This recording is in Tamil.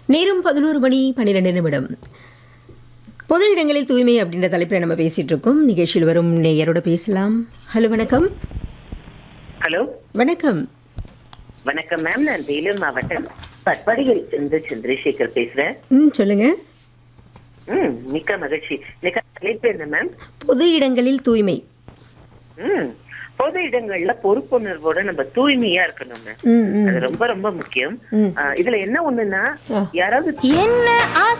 நேரம் பதினோரு மணி பன்னிரெண்டு நிமிடம் பொது இடங்களில் தூய்மை அப்படின்ற தலைப்பில் நம்ம பேசிட்டு இருக்கோம் நிகழ்ச்சியில் வரும் நேயரோட பேசலாம் ஹலோ வணக்கம் ஹலோ வணக்கம் வணக்கம் மேம் நான் வேலூர் மாவட்டம் பட்பாடியில் இருந்து சந்திரசேகர் பேசுறேன் ம் சொல்லுங்க ம் மிக்க மகிழ்ச்சி மிக்க தலைப்பு என்ன மேம் பொது இடங்களில் தூய்மை ம் பொது இடங்கள்ல பொறுப்புணர்வோட நம்ம தூய்மையா இருக்கணும் மேம் ம் ம் அது ரொம்ப ரொம்ப முக்கியம் ம். ஆ, இதுல என்ன ஒண்ணுன்னா ஆ. யாராவது என்ன